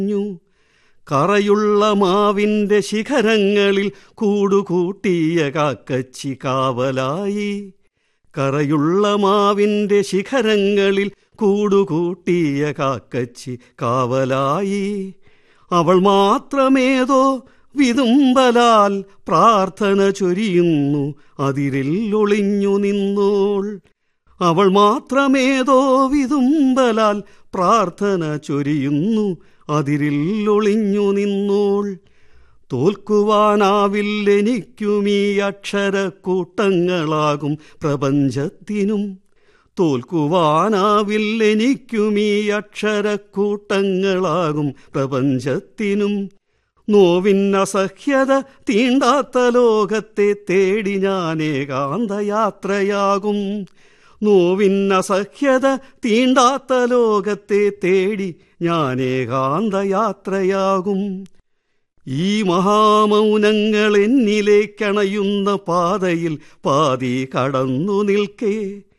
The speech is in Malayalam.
ഞ്ഞു കറയുള്ള മാവിന്റെ ശിഖരങ്ങളിൽ കൂടുകൂട്ടിയ കാക്കച്ചി കാവലായി കറയുള്ള മാവിന്റെ ശിഖരങ്ങളിൽ കൂടുകൂട്ടിയ കാക്കച്ചി കാവലായി അവൾ മാത്രമേതോ വിതുമ്പലാൽ പ്രാർത്ഥന ചൊരിയുന്നു അതിരിൽ ഒളിഞ്ഞു നിന്നോൾ അവൾ മാത്രമേതോ വിതുമ്പലാൽ പ്രാർത്ഥന ചൊരിയുന്നു അതിരിൽ ഒളിഞ്ഞു നിന്നോൾ തോൽക്കുവാനാവില്ലെനിക്കുമീ അക്ഷരക്കൂട്ടങ്ങളാകും പ്രപഞ്ചത്തിനും തോൽക്കുവാനാവില്ലെനിക്കുമീ അക്ഷരക്കൂട്ടങ്ങളാകും പ്രപഞ്ചത്തിനും നോവിന്നസഹ്യത തീണ്ടാത്ത ലോകത്തെ തേടി ഞാൻ ഏകാന്തയാത്രയാകും നോവിന്നസഹ്യത തീണ്ടാത്ത ലോകത്തെ തേടി ഞാൻ ഏകാന്തയാത്രയാകും ഈ മഹാമൗനങ്ങൾ എന്നിലേക്കണയുന്ന പാതയിൽ പാതി കടന്നു നിൽക്കേ